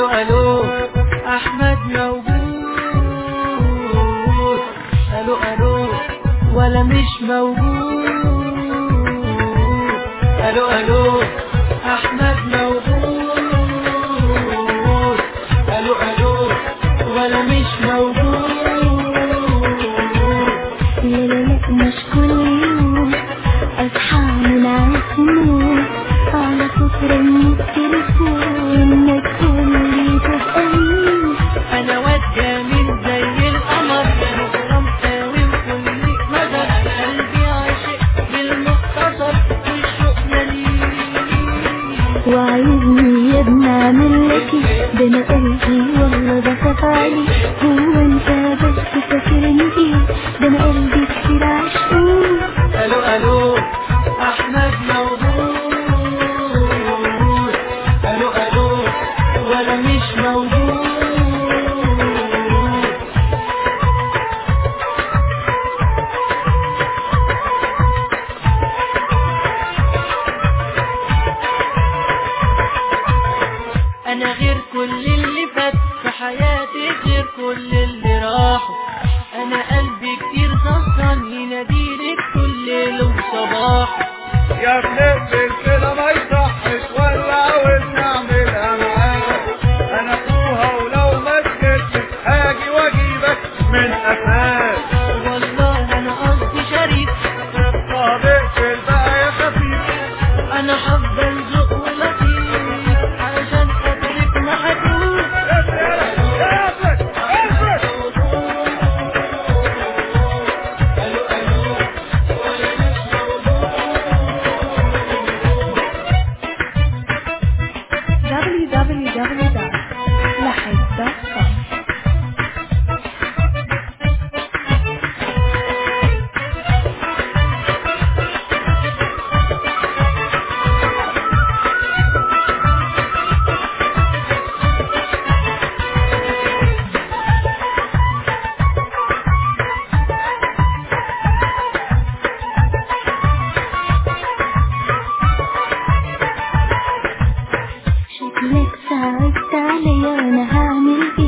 الو الو احمد موجود الو الو ولا مش موجود الو الو احمد موجود الو الو ولا مش موجود لا لا لا مش كل يوم اصحى من عالسنون على صوت رن التليفون ما تقولي تبقى مين انا واد جميل زي القمر مغرم قوي وكل نظر قلبي عاشق بالمختصر والشوق مليء وعايزني يا ابني اعمل لك إيه؟ ده انا قلبي والله بخاف عليه هو انت بس فاكرني ايه ده انا قلبي كتير عشقون الو الو احمد موجود الو الو ولا مش موجود انا غير كل اللي فات في حياتي غير كل اللي راحوا انا قلبي كتير سهران يناديلك كل ليل وصباح يا بنقبل كده ما يصحش ولا عاوز نعملها معاك انا اخوها ولو ما سكتش هاجي واجيبك من قفاك والله انا قصدي شريف طب اقفل بقى يا خفيف انا هفضل ذوق ولطيف علشان خاطرك ما هتوه اقفل اقفل www.lahid.com شكلك صعبت عليا وانا هعمل